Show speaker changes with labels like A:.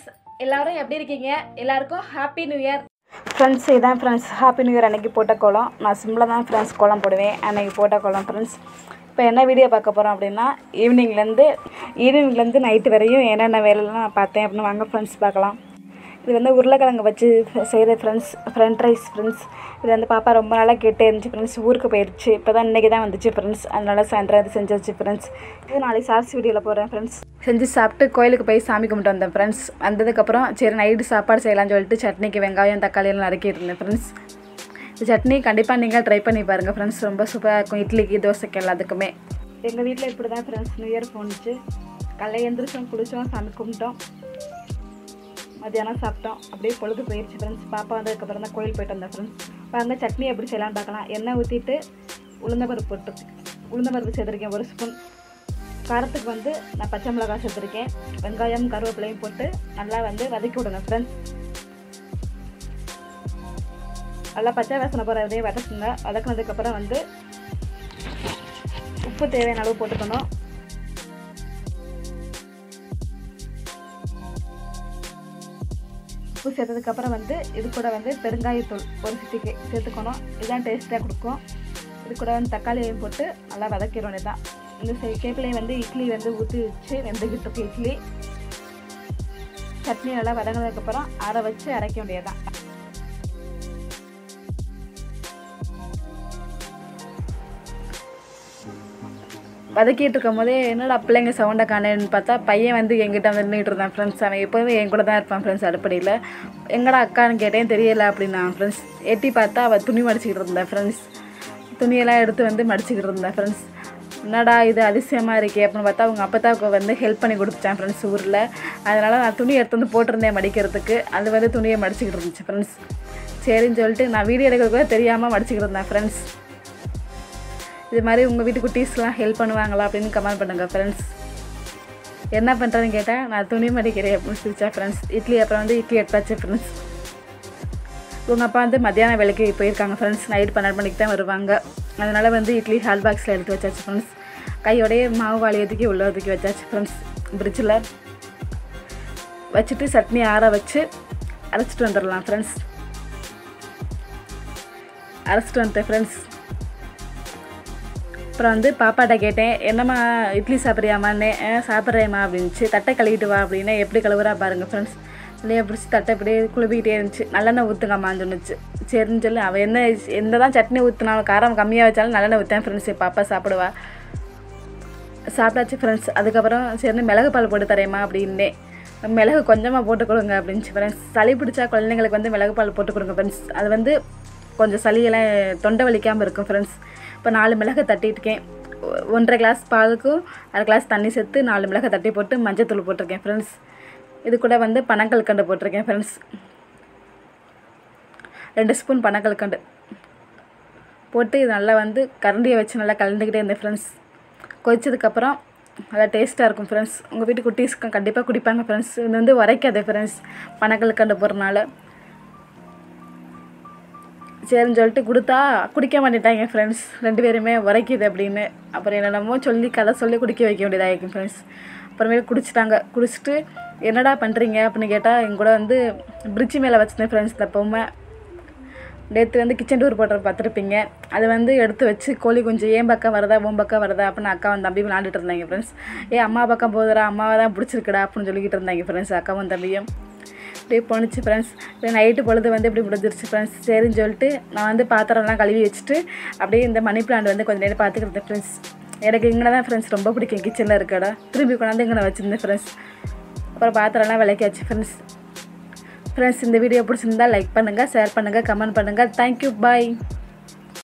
A: எல்லாரும் எப்படி இருக்கீங்க எல்லாருக்கும் ஹாப்பி நியூ இயர்
B: ஃப்ரெண்ட்ஸ் இதான் ஃப்ரெண்ட்ஸ் ஹாப்பி நியூ இயர் அன்றைக்கி போட்ட கோலம் நான் சிம்பிளாக தான் ஃப்ரெண்ட்ஸ் கோலம் போடுவேன் அன்றைக்கி போட்ட கோலம் ஃப்ரெண்ட்ஸ் இப்போ என்ன வீடியோ பார்க்க போகிறோம் அப்படின்னா ஈவினிங்லேருந்து ஈவினிங்லேருந்து நைட்டு வரையும் என்னென்ன வேலைலாம் நான் பார்த்தேன் அப்படின்னு வாங்க ஃப்ரெண்ட்ஸ் பார்க்கலாம் இது வந்து உருளைக்கிழங்கு வச்சு செய்கிற ஃப்ரெண்ட்ஸ் ஃப்ரெண்ட் ரைஸ் ஃப்ரெண்ட்ஸ் இது வந்து பாப்பா ரொம்ப நாளாக கேட்டே இருந்துச்சு ஃப்ரெண்ட்ஸ் ஊருக்கு போயிடுச்சு இப்போ தான் இன்றைக்கி தான் வந்துச்சு ஃப்ரெண்ட்ஸ் அதனால சாயந்தரம் இது செஞ்சு வச்சு ஃப்ரெண்ட்ஸ் இது நாளைக்கு ஷார்ட்ஸ் வீடியோவில் போகிறேன் ஃப்ரெண்ட்ஸ் செஞ்சு சாப்பிட்டு கோயிலுக்கு போய் சாமி கும்பிட்டு வந்தேன் ஃப்ரெண்ட்ஸ் வந்ததுக்கப்புறம் சரி நைட்டு சாப்பாடு செய்யலாம்னு சொல்லிட்டு சட்னிக்கு வெங்காயம் தக்காளி எல்லாம் நறுக்கிட்டு இருந்தேன் ஃப்ரெண்ட்ஸ் இந்த சட்னி கண்டிப்பாக நீங்கள் ட்ரை பண்ணி பாருங்கள் ஃப்ரெண்ட்ஸ் ரொம்ப சூப்பராக இருக்கும் இட்லிக்கு தோசைக்கு எல்லாத்துக்குமே எங்கள் வீட்டில் இப்படி தான் ஃப்ரெண்ட்ஸ் நியூ இயர் போணுச்சு காலைல எந்திரிச்சோம் குளிச்சோம் சாமி கும்பிட்டோம் மத்தியானம் சாப்பிட்டோம் அப்படியே பொழுது போயிடுச்சு ஃப்ரெண்ட்ஸ் பாப்பா வந்ததுக்கப்புறம் தான் கோயில் போயிட்டு வந்தேன் ஃப்ரெண்ட்ஸ் பாருங்க சட்னி எப்படி செய்யலாம்னு பார்க்கலாம் எண்ணெய் ஊற்றிட்டு உளுந்தம்பருப்பு போட்டு உளுந்தம்பருப்பு சேர்த்துருக்கேன் ஒரு ஸ்பூன் காரத்துக்கு வந்து நான் பச்சை மிளகாய் சேர்த்துருக்கேன் வெங்காயம் கருவேப்பிலையும் போட்டு நல்லா வந்து வதக்கி விடுங்க ஃப்ரெண்ட்ஸ் நல்லா பச்சை வாசனை போகிற வரையும் வதக்குங்க வதக்குனதுக்கப்புறம் வந்து உப்பு தேவையான அளவு போட்டுக்கணும் உப்பு சேர்த்ததுக்கப்புறம் வந்து இது கூட வந்து பெருங்காயத்தூள் ஒரு சிட்டிக்கு சேர்த்துக்கணும் இதுதான் டேஸ்ட்டாக கொடுக்கும் இது கூட வந்து தக்காளியையும் போட்டு நல்லா வதக்கிடும் இதுதான் இந்த சை கேப்பிலையும் வந்து இட்லி வந்து ஊற்றி வச்சு வெந்துக்கிட்டு இருக்கு இட்லி சட்னி நல்லா வதங்கினதுக்கப்புறம் அரை வச்சு அரைக்க வேண்டியதுதான் வதக்கிட்டு இருக்கும் போதே என்னடா பிள்ளைங்க சவுண்டை காணேன்னு பார்த்தா பையன் வந்து எங்கிட்ட வந்து நின்றுட்டு இருந்தான் ஃப்ரெண்ட்ஸ் அவன் எப்போதும் என் கூட தான் இருப்பான் ஃப்ரெண்ட்ஸ் அடுப்படியில் எங்கடா அக்கான்னு கேட்டேன் தெரியல அப்படின்னா ஃப்ரெண்ட்ஸ் எட்டி பார்த்தா அவள் துணி மடிச்சிக்கிட்டு இருந்தா ஃப்ரெண்ட்ஸ் துணியெல்லாம் எடுத்து வந்து மடிச்சிக்கிட்டு இருந்தா ஃப்ரெண்ட்ஸ் என்னடா இது அதிசயமாக இருக்கே அப்படின்னு பார்த்தா அவங்க அப்பத்தாவுக்கு வந்து ஹெல்ப் பண்ணி கொடுத்துட்டான் ஃப்ரெண்ட்ஸ் ஊரில் அதனால் நான் துணி எடுத்து வந்து போட்டிருந்தேன் மடிக்கிறதுக்கு அது வந்து துணியை மடிச்சிக்கிட்டு இருந்துச்சு ஃப்ரெண்ட்ஸ் சரின்னு சொல்லிட்டு நான் வீடியோ எடுக்கிறது கூட தெரியாமல் மடிச்சிக்கிட்டு இருந்தேன் ஃப்ரெண்ட்ஸ் இது மாதிரி உங்கள் வீட்டு குட்டீஸ்லாம் ஹெல்ப் பண்ணுவாங்களா அப்படின்னு கமெண்ட் பண்ணுங்கள் ஃப்ரெண்ட்ஸ் என்ன பண்ணுறதுன்னு கேட்டேன் நான் துணி மடிக்கிறேன் அப்படின்னு சொல்லிச்சா ஃப்ரெண்ட்ஸ் இட்லி அப்புறம் வந்து இட்லி எடுத்தாச்சு ஃப்ரெண்ட்ஸ் உங்கள் அப்பா வந்து மத்தியான வேலைக்கு போயிருக்காங்க ஃப்ரெண்ட்ஸ் நைட் பன்னெண்டு மணிக்கு தான் வருவாங்க அதனால் வந்து இட்லி ஹால் பாக்ஸில் எடுத்து வச்சாச்சு ஃப்ரெண்ட்ஸ் கையோடையே மாவு வாளி ஒதுக்கி உள்ள ஒதுக்கி வச்சாச்சு ஃப்ரெண்ட்ஸ் ஃப்ரிட்ஜில் வச்சுட்டு சட்னி ஆற வச்சு அரைச்சிட்டு வந்துடலாம் ஃப்ரெண்ட்ஸ் அரைச்சிட்டு வந்துட்டேன் ஃப்ரெண்ட்ஸ் அப்புறம் வந்து பாப்பாட்ட கேட்டேன் என்னம்மா இட்லி சாப்பிட்றியாமான்னு சாப்பிட்றேம்மா அப்படின்ச்சு தட்டை கழுவிட்டு வா அப்படின்னு எப்படி கழுவுறா பாருங்க ஃப்ரெண்ட்ஸ் இல்லையா பிடிச்சி தட்டை இப்படியே குழுவிக்கிட்டே இருந்துச்சு நல்லெண்ணெய் ஊற்றுங்கம்மான்னு சொன்னுச்சு சரின்னு சொல்லி அவள் என்ன எந்த தான் சட்னி ஊற்றினாலும் காரம் கம்மியாக வச்சாலும் நல்லெண்ணெய் ஊற்றேன் ஃப்ரெண்ட்ஸ் பாப்பா சாப்பிடுவா சாப்பிட்டாச்சு ஃப்ரெண்ட்ஸ் அதுக்கப்புறம் சரின்னு மிளகு பால் போட்டு தரேம்மா அப்படின்னே மிளகு கொஞ்சமாக போட்டு கொடுங்க அப்படின்ச்சு ஃப்ரெண்ட்ஸ் சளி பிடிச்சா குழந்தைங்களுக்கு வந்து மிளகு பால் போட்டு கொடுங்க ஃப்ரெண்ட்ஸ் அது வந்து கொஞ்சம் சளியெல்லாம் தொண்டை வலிக்காமல் இருக்கும் ஃப்ரெண்ட்ஸ் இப்போ நாலு மிளகை தட்டிட்டுருக்கேன் ஒ- ஒன்றரை கிளாஸ் பாலுக்கும் அரை கிளாஸ் தண்ணி சேர்த்து நாலு மிளகை தட்டி போட்டு மஞ்சத்தூள் போட்டிருக்கேன் ஃப்ரெண்ட்ஸ் இது கூட வந்து பனங்கல்கண்டு போட்டிருக்கேன் ஃப்ரெண்ட்ஸ் ரெண்டு ஸ்பூன் பனங்கல்கண்டு போட்டு இது நல்லா வந்து கரண்டியை வச்சு நல்லா கலந்துக்கிட்டே இருந்தேன் ஃப்ரெண்ட்ஸ் கொதிச்சதுக்கப்புறம் நல்லா டேஸ்ட்டாக இருக்கும் ஃப்ரெண்ட்ஸ் உங்கள் வீட்டு குட்டீஸ்க்கு கண்டிப்பாக குடிப்பாங்க ஃப்ரெண்ட்ஸ் இது வந்து உரைக்காது ஃப்ரெண்ட்ஸ் பனங்கல்கண்டு போடுறனால சரின்னு சொல்லிட்டு கொடுத்தா குடிக்க மாட்டேட்டாங்க ஃப்ரெண்ட்ஸ் ரெண்டு பேருமே உரைக்குது அப்படின்னு அப்புறம் என்னென்னமோ சொல்லி கதை சொல்லி குடிக்க வைக்க வேண்டியதாகிருக்கும் ஃப்ரெண்ட்ஸ் அப்புறமேல் குடிச்சிட்டாங்க குடிச்சிட்டு என்னடா பண்ணுறீங்க அப்படின்னு கேட்டால் என் கூட வந்து பிரிட்ஜி மேலே வச்சுருந்தேன் ஃப்ரெண்ட்ஸ் இந்த பொம்மை நேற்று வந்து கிச்சன் டூர் போடுற பார்த்துருப்பீங்க அது வந்து எடுத்து வச்சு கோழி குஞ்சு ஏன் பக்கம் வருதா உன் பக்கம் வருதா அப்படின்னு அக்காவும் தம்பி விளாண்டுட்டு இருந்தாங்க ஃப்ரெண்ட்ஸ் ஏ அம்மா பக்கம் போதுடா அம்மாவை தான் பிடிச்சிருக்குடா அப்படின்னு சொல்லிக்கிட்டு இருந்தாங்க ஃப்ரெண்ட்ஸ் அக்காவும் தம்பியும் அப்படியே போணுச்சு ஃப்ரெண்ட்ஸ் நைட்டு பொழுது வந்து இப்படி முடிஞ்சிருச்சு ஃப்ரெண்ட்ஸ் சரின்னு சொல்லிட்டு நான் வந்து பாத்திரம்லாம் கழுவி வச்சுட்டு அப்படியே இந்த மணி பிளான்ட் வந்து கொஞ்சம் நேரம் பார்த்துக்கிட்டேன் ஃப்ரெண்ட்ஸ் எனக்கு இங்கே தான் ஃப்ரெண்ட்ஸ் ரொம்ப பிடிக்கும் கிச்சனில் இருக்கடா திரும்பி கொண்டாந்து இங்கே வச்சுருந்தேன் ஃப்ரெண்ட்ஸ் அப்புறம் பாத்திரம்லாம் விளக்கியாச்சு ஃப்ரெண்ட்ஸ் ஃப்ரெண்ட்ஸ் இந்த வீடியோ பிடிச்சிருந்தா லைக் பண்ணுங்கள் ஷேர் பண்ணுங்கள் கமெண்ட் பண்ணுங்கள் தேங்க்யூ பாய்